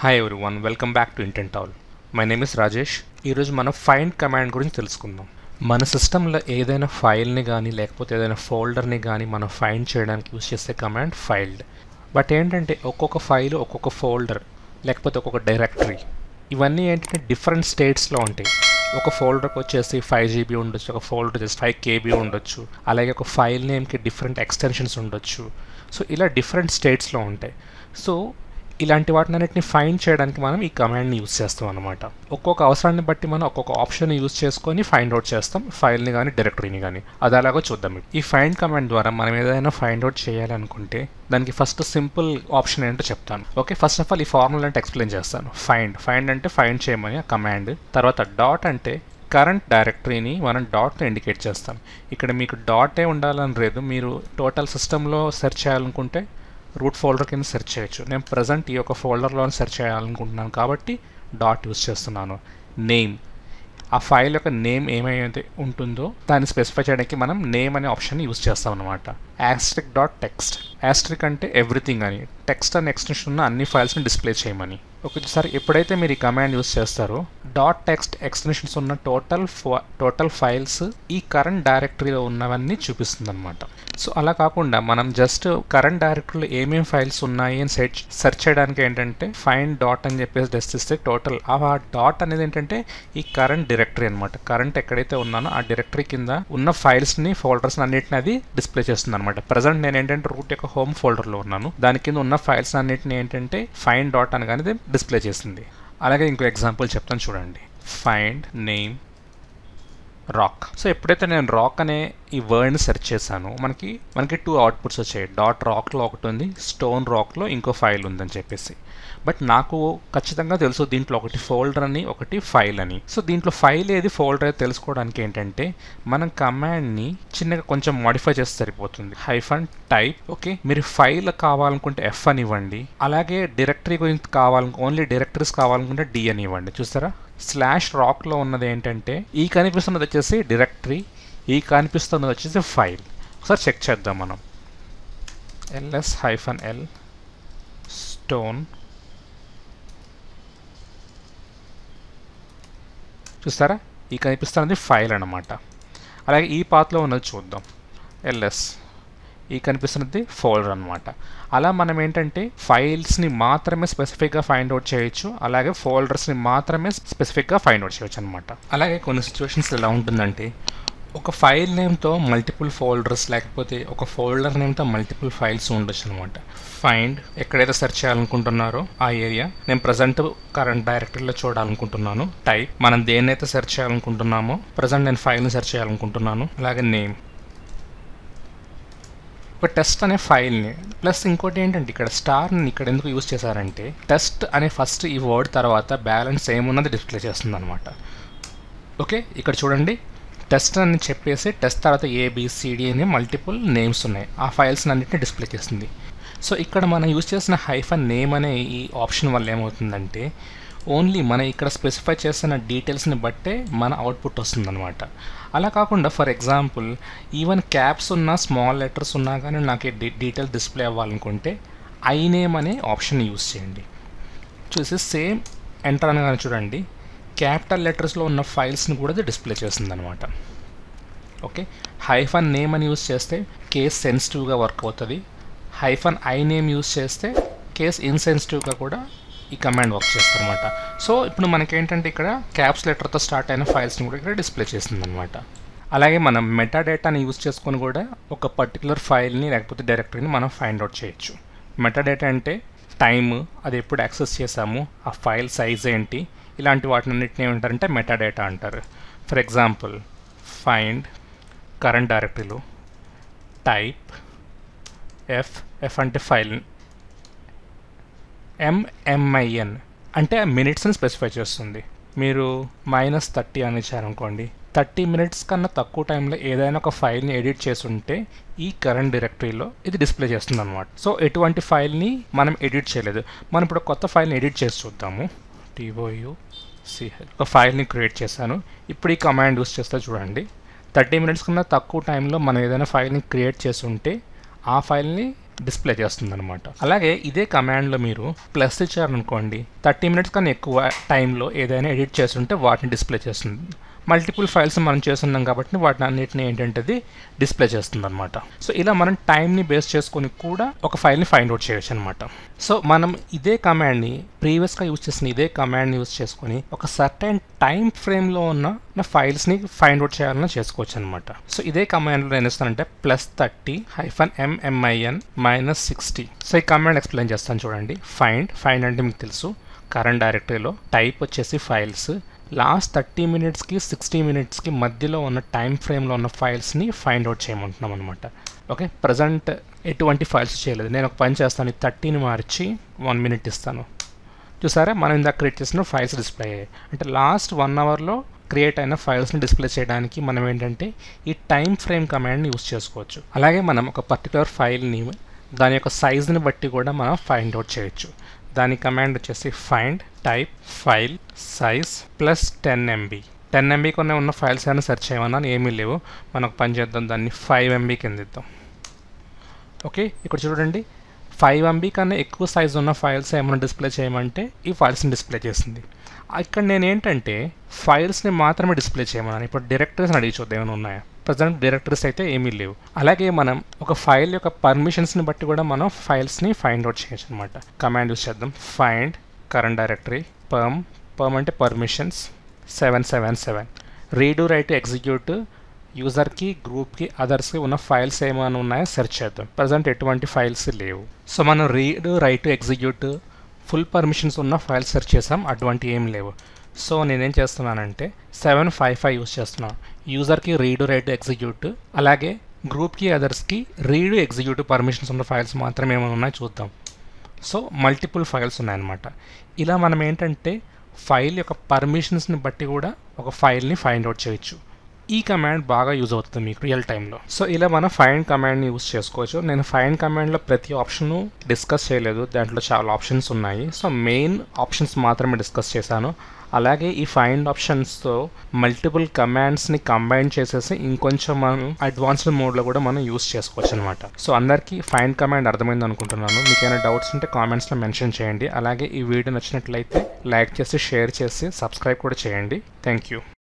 hi everyone welcome back to intent all my name is Rajesh ఈరోజు మనం find command గురించి తెలుసుకుందాం మన సిస్టంలో ఏదైనా ఫైల్ని కానీ లేకపోతే ఏదైనా ఫోల్డర్ని కానీ మనం ఫైండ్ చేయడానికి యూస్ చేసే కమాండ్ ఫైల్డ్ బట్ ఏంటంటే ఒక్కొక్క ఫైల్ ఒక్కొక్క ఫోల్డర్ లేకపోతే ఒక్కొక్క డైరెక్టరీ ఇవన్నీ ఏంటంటే డిఫరెంట్ స్టేట్స్లో ఉంటాయి ఒక ఫోల్డర్కి వచ్చేసి ఫైవ్ జీబీ ఉండొచ్చు ఒక ఫోల్డర్ వచ్చేసి ఫైవ్ కేబీ ఉండొచ్చు అలాగే ఒక ఫైల్ నేమ్కి డిఫరెంట్ ఎక్స్టెన్షన్స్ ఉండొచ్చు సో ఇలా డిఫరెంట్ స్టేట్స్లో ఉంటాయి సో ఇలాంటి వాటిని అన్నిటిని ఫైండ్ చేయడానికి మనం ఈ కమాండ్ని యూస్ చేస్తాం అనమాట ఒక్కొక్క అవసరాన్ని బట్టి మనం ఒక్కొక్క ఆప్షన్ యూస్ చేసుకొని ఫైండ్ అవుట్ చేస్తాం ఫైల్ని కానీ డైరెక్టరీని కానీ అది అలాగో చూద్దాం ఈ ఫైండ్ కమాండ్ ద్వారా మనం ఏదైనా ఫైండ్ అవుట్ చేయాలనుకుంటే దానికి ఫస్ట్ సింపుల్ ఆప్షన్ ఏంటో చెప్తాను ఓకే ఫస్ట్ ఆఫ్ ఆల్ ఈ ఫార్ములా అంటే ఎక్స్ప్లెయిన్ చేస్తాను ఫైండ్ ఫైండ్ అంటే ఫైండ్ చేయమని ఆ కమాండ్ తర్వాత డాట్ అంటే కరెంట్ డైరెక్టరీని మనం డాట్తో ఇండికేట్ చేస్తాం ఇక్కడ మీకు డాటే ఉండాలని లేదు మీరు టోటల్ సిస్టంలో సెర్చ్ చేయాలనుకుంటే రూట్ ఫోల్డర్ కింద సెర్చ్ చేయొచ్చు నేను ప్రజెంట్ ఈ యొక్క ఫోల్డర్లో సెర్చ్ చేయాలనుకుంటున్నాను కాబట్టి డాట్ యూస్ చేస్తున్నాను నేమ్ ఆ ఫైల్ యొక్క నేమ్ ఏమైతే ఉంటుందో దాన్ని స్పెసిఫై చేయడానికి మనం నేమ్ అనే ఆప్షన్ యూస్ చేస్తాం అనమాట యాస్ట్రిక్ డాట్ టెక్స్ట్ యాస్ట్రిక్ అంటే ఎవ్రీథింగ్ అని టెక్స్ట్ అని ఎక్స్టెన్షన్ ఉన్న అన్ని ఫైల్స్ని డిస్ప్లే చేయమని ఒకసారి ఎప్పుడైతే మీరు ఈ కమాండ్ యూస్ చేస్తారో డాట్ టెక్స్ట్ ఎక్స్టెన్షన్స్ ఉన్న టోటల్ టోటల్ ఫైల్స్ ఈ కరెంట్ డైరెక్టరీలో ఉన్నవన్నీ చూపిస్తుంది అనమాట సో అలా కాకుండా మనం జస్ట్ కరెంట్ డైరెక్టరీలో ఏమేమి ఫైల్స్ ఉన్నాయి అని సెర్చ్ సెర్చ్ చేయడానికి ఏంటంటే ఫైండ్ డాట్ అని చెప్పేసి డెస్ట్ ఇస్తే టోటల్ ఆ డాట్ అనేది ఏంటంటే ఈ కరెంట్ డైరెక్టరీ అనమాట కరెంట్ ఎక్కడైతే ఉన్నానో ఆ డైరెక్టరీ కింద ఉన్న ఫైల్స్ని ఫోల్డర్స్ అన్నిటిని అది డిస్ప్లే చేస్తుంది అనమాట ప్రజెంట్ నేను ఏంటంటే రూట్ యొక్క హోమ్ ఫోల్డర్లో ఉన్నాను దాని కింద ఉన్న ఫైల్స్ అన్నిటిని ఏంటంటే ఫైండ్ డాట్ అనగానే డిస్ప్లే చేసింది అలాగే ఇంకో ఎగ్జాంపుల్ చెప్తాను చూడండి ఫైండ్ నేమ్ రాక్ సో ఎప్పుడైతే నేను రాక్ అనే ఈ వర్డ్ని సెర్చ్ చేశాను మనకి మనకి టూ అవుట్పుట్స్ వచ్చాయి డాట్ రాక్లో ఒకటి ఉంది స్టోన్ రాక్లో ఇంకో ఫైల్ ఉందని చెప్పేసి బట్ నాకు ఖచ్చితంగా తెలుసు దీంట్లో ఒకటి ఫోల్డర్ అని ఒకటి ఫైల్ అని సో దీంట్లో ఫైల్ ఏది ఫోల్డర్ ఏది తెలుసుకోవడానికి ఏంటంటే మనం కమాండ్ని చిన్నగా కొంచెం మాడిఫై చేస్తే సరిపోతుంది హైఫన్ టైప్ ఓకే మీరు ఫైల్ కావాలనుకుంటే ఎఫ్ అని ఇవ్వండి అలాగే డైరెక్టరీ గురించి కావాలను ఓన్లీ డైరెక్టరీస్ కావాలనుకుంటే డి అని ఇవ్వండి చూస్తారా స్లాష్ రాక్లో ఉన్నది ఏంటంటే ఈ కనిపిస్తున్నది వచ్చేసి డైరెక్టరీ ఈ కనిపిస్తున్నది వచ్చేసి ఫైల్ ఒకసారి చెక్ చేద్దాం మనం ఎల్ఎస్ హైఫన్ ఎల్ స్టోన్ చూస్తారా ఈ కనిపిస్తున్నది ఫైల్ అనమాట అలాగే ఈ పాత్లో ఉన్నది చూద్దాం ఎల్ఎస్ ఈ కనిపిస్తున్నది ఫోల్డర్ అనమాట అలా మనం ఏంటంటే ఫైల్స్ని మాత్రమే స్పెసిఫిక్గా ఫైండ్ అవుట్ చేయొచ్చు అలాగే ఫోల్డర్స్ని మాత్రమే స్పెసిఫిక్గా ఫైండ్ అవుట్ చేయొచ్చు అనమాట అలాగే కొన్ని సిచ్యువేషన్స్ ఎలా ఉంటుందంటే ఒక ఫైల్ నేమ్తో మల్టిపుల్ ఫోల్డర్స్ లేకపోతే ఒక ఫోల్డర్ నేమ్తో మల్టిపుల్ ఫైల్స్ ఉండొచ్చు అనమాట ఫైండ్ ఎక్కడైతే సెర్చ్ చేయాలనుకుంటున్నారో ఆ ఏరియా నేను ప్రజెంట్ కరెంట్ డైరెక్టరీలో చూడాలనుకుంటున్నాను టైప్ మనం దేన్నైతే సెర్చ్ చేయాలనుకుంటున్నామో ప్రజెంట్ నేను ఫైల్ని సెర్చ్ చేయాలనుకుంటున్నాను అలాగే నేమ్ ఒక టెస్ట్ అనే ఫైల్ని ప్లస్ ఇంకోటి ఏంటంటే ఇక్కడ స్టార్ని ఇక్కడ ఎందుకు యూస్ చేశారంటే టెస్ట్ అనే ఫస్ట్ ఈ వర్డ్ తర్వాత బ్యాలెన్స్ ఏమున్నది డిస్ప్లే చేస్తుంది అనమాట ఓకే ఇక్కడ చూడండి టెస్ట్ అని చెప్పేసి టెస్ట్ తర్వాత ఏబిసిడి అనే మల్టిపుల్ నేమ్స్ ఉన్నాయి ఆ ఫైల్స్ అన్నింటినీ డిస్ప్లే చేస్తుంది సో ఇక్కడ మనం యూజ్ చేసిన హైఫన్ నేమ్ అనే ఈ ఆప్షన్ వల్ల ఏమవుతుందంటే ఓన్లీ మనం ఇక్కడ స్పెసిఫై చేసిన డీటెయిల్స్ని బట్టే మన అవుట్పుట్ వస్తుందన్నమాట అలా కాకుండా ఫర్ ఎగ్జాంపుల్ ఈవెన్ క్యాప్స్ ఉన్న స్మాల్ లెటర్స్ ఉన్నా కానీ నాకు డీటెయిల్ డిస్ప్లే అవ్వాలనుకుంటే ఐ నేమ్ అనే ఆప్షన్ యూస్ చేయండి చూసి సేమ్ ఎంటర్ అనగానే చూడండి క్యాపిటల్ లెటర్స్లో ఉన్న ఫైల్స్ని కూడా అది డిస్ప్లే చేస్తుంది అనమాట ఓకే హైఫన్ నేమ్ అని యూస్ చేస్తే కేస్ సెన్సిటివ్గా వర్క్ అవుతుంది హైఫన్ ఐ నేమ్ యూస్ చేస్తే కేస్ ఇన్సెన్సిటివ్గా కూడా ఈ కమాండ్ వర్క్ చేస్తారనమాట సో ఇప్పుడు మనకేంటంటే ఇక్కడ క్యాప్స్ లెటర్తో స్టార్ట్ అయిన ఫైల్స్ని కూడా ఇక్కడ డిస్ప్లే చేస్తుంది అనమాట అలాగే మనం మెటా డేటాని యూస్ చేసుకొని కూడా ఒక పర్టికులర్ ఫైల్ని లేకపోతే డైరెక్టరీని మనం ఫైండ్ అవుట్ చేయొచ్చు మెటా డేటా అంటే టైమ్ అది ఎప్పుడు యాక్సెస్ చేసాము ఆ ఫైల్ సైజ్ ఏంటి ఇలాంటి వాటినన్నిటిని ఏమంటారంటే మెటా డేటా అంటారు ఫర్ ఎగ్జాంపుల్ ఫైండ్ కరెంట్ డైరెక్టరీలో టైప్ ఎఫ్ ఎఫ్ అంటే ఫైల్ ఎంఎంఐఎన్ అంటే మినిట్స్ని స్పెసిఫై చేస్తుంది మీరు మైనస్ థర్టీ అని ఇచ్చారనుకోండి థర్టీ మినిట్స్ కన్నా తక్కువ టైంలో ఏదైనా ఒక ఫైల్ని ఎడిట్ చేసి ఉంటే ఈ కరెంట్ డైరెక్టరీలో ఇది డిస్ప్లే చేస్తుంది అనమాట సో ఎటువంటి ఫైల్ని మనం ఎడిట్ చేయలేదు మనం ఇప్పుడు కొత్త ఫైల్ని ఎడిట్ చేసి చూద్దాము టీఓయు సిహెచ్ ఒక ఫైల్ని క్రియేట్ చేశాను ఇప్పుడు ఈ కమాండ్ యూస్ చేస్తే చూడండి థర్టీ మినిట్స్ కన్నా తక్కువ టైంలో మనం ఏదైనా ఫైల్ని క్రియేట్ చేసి ఉంటే ఆ ఫైల్ని డిస్ప్లే చేస్తుంది అనమాట అలాగే ఇదే కమాండ్లో మీరు ప్లస్ ఇచ్చారనుకోండి థర్టీ మినిట్స్ కన్నా ఎక్కువ టైంలో ఏదైనా ఎడిట్ చేస్తుంటే వాటిని డిస్ప్లే చేస్తుంది మల్టిపుల్ ఫైల్స్ మనం చేస్తున్నాం కాబట్టి వాటిని అన్నిటిని ఏంటంటే డిస్ప్లే చేస్తుంది అనమాట సో ఇలా మనం టైంని బేస్ చేసుకొని కూడా ఒక ఫైల్ని ఫైండ్ అవుట్ చేయొచ్చు అనమాట సో మనం ఇదే కమాండ్ని ప్రీవియస్గా యూజ్ చేసిన ఇదే కమాండ్ని యూజ్ చేసుకొని ఒక సర్టైన్ టైం ఫ్రేమ్లో ఉన్న ఫైల్స్ని ఫైండ్ అవుట్ చేయాలన్నా చేసుకోవచ్చు అనమాట సో ఇదే కమాండ్లో నేను ఇస్తానంటే plus thirty hyphen M M I N minus sixty so ఈ కమాండ్ ఎక్స్ప్లెయిన్ చేస్తాను చూడండి ఫైండ్ ఫైండ్ అంటే మీకు తెలుసు కరెంట్ డైరెక్టరీలో టైప్ వచ్చేసి ఫైల్స్ లాస్ట్ థర్టీ మినిట్స్కి సిక్స్టీ మినిట్స్కి మధ్యలో ఉన్న టైం ఫ్రేమ్లో ఉన్న ఫైల్స్ని ఫైండ్ అవుట్ చేయమంటున్నాం అనమాట ఓకే ప్రజెంట్ ఎటువంటి ఫైల్స్ చేయలేదు నేను ఒక పని చేస్తాను ఈ థర్టీని మార్చి వన్ మినిట్ ఇస్తాను చూసారా మనం ఇందాక క్రియేట్ చేసిన ఫైల్స్ డిస్ప్లే అయ్యాయి అంటే లాస్ట్ వన్ అవర్లో క్రియేట్ అయిన ఫైల్స్ని డిస్ప్లే చేయడానికి మనం ఏంటంటే ఈ టైం ఫ్రేమ్ కమాండ్ని యూస్ చేసుకోవచ్చు అలాగే మనం ఒక పర్టికులర్ ఫైల్ని దాని యొక్క సైజ్ని బట్టి కూడా మనం ఫైండ్ అవుట్ చేయొచ్చు దాని కమాండ్ వచ్చేసి find type file size plus ten MB ten MB కొనే ఉన్న ఫైల్స్ ఏమైనా సెర్చ్ చేయమన్నా ఏమీ లేవు మనకు పని చేద్దాం దాన్ని ఫైవ్ ఎంబీ కింద ఇద్దాం ఓకే ఇక్కడ చూడండి ఫైవ్ ఎంబీ కన్నా ఎక్కువ సైజ్ ఉన్న ఫైల్స్ ఏమైనా డిస్ప్లే చేయమంటే ఈ ఫైల్స్ని డిస్ప్లే చేస్తుంది ఇక్కడ నేను ఏంటంటే ఫైల్స్ని మాత్రమే డిస్ప్లే చేయమన్నాను ఇప్పుడు డైరెక్టరీస్ని అడిగి చూద్దాం ఏమైనా ఉన్నాయా ప్రజెంట్ డైరెక్టరీస్ అయితే ఏమీ లేవు అలాగే మనం ఒక ఫైల్ యొక్క పర్మిషన్స్ని బట్టి కూడా మనం ఫైల్స్ని ఫైండ్ అవుట్ చేయొచ్చు అనమాట కమాండ్ యూస్ చేద్దాం find current directory perm perm అంటే permissions seven seven seven read write execute యూజర్కి గ్రూప్కి అదర్స్కి ఉన్న ఫైల్స్ ఏమైనా ఉన్నాయో సెర్చ్ చేద్దాం ప్రజెంట్ ఎటువంటి ఫైల్స్ లేవు సో మనం read write execute full permissions ఉన్న ఫైల్స్ సెర్చ్ చేసాం అటువంటి ఏం లేవు సో నేనేం చేస్తున్నానంటే సెవెన్ ఫైవ్ ఫైవ్ యూస్ చేస్తున్నాను యూజర్కి రీడు రైట్ ఎగ్జిక్యూట్ అలాగే గ్రూప్కి అదర్స్కి రీడు ఎగ్జిక్యూట్ పర్మిషన్స్ ఉన్న ఫైల్స్ మాత్రమే ఏమైనా ఉన్నాయో చూద్దాం సో మల్టిపుల్ ఫైల్స్ ఉన్నాయన్నమాట ఇలా మనం ఏంటంటే ఫైల్ యొక్క పర్మిషన్స్ని బట్టి కూడా ఒక ఫైల్ని ఫైండ్ అవుట్ చేయొచ్చు ఈ కమాండ్ బాగా యూజ్ అవుతుంది మీకు రియల్ టైంలో సో ఇలా మనం ఫైండ్ కమాండ్ని యూజ్ చేసుకోవచ్చు నేను ఫైండ్ కమాండ్లో ప్రతి ఆప్షను డిస్కస్ చేయలేదు దాంట్లో చాలా ఆప్షన్స్ ఉన్నాయి సో మెయిన్ ఆప్షన్స్ మాత్రమే డిస్కస్ చేశాను అలాగే ఈ ఫైండ్ ఆప్షన్స్తో మల్టిపుల్ కమాండ్స్ని కంబైన్ చేసేసి ఇంకొంచెం మనం అడ్వాన్స్డ్ మోడ్లో కూడా మనం యూస్ చేసుకోవచ్చు అనమాట సో అందరికీ ఫైండ్ కమాండ్ అర్థమైంది అనుకుంటున్నాను మీకు ఏమైనా డౌట్స్ ఉంటే కామెంట్స్లో మెన్షన్ చేయండి అలాగే ఈ వీడియో నచ్చినట్లయితే లైక్ చేసి షేర్ చేసి సబ్స్క్రైబ్ కూడా చేయండి థ్యాంక్ యూ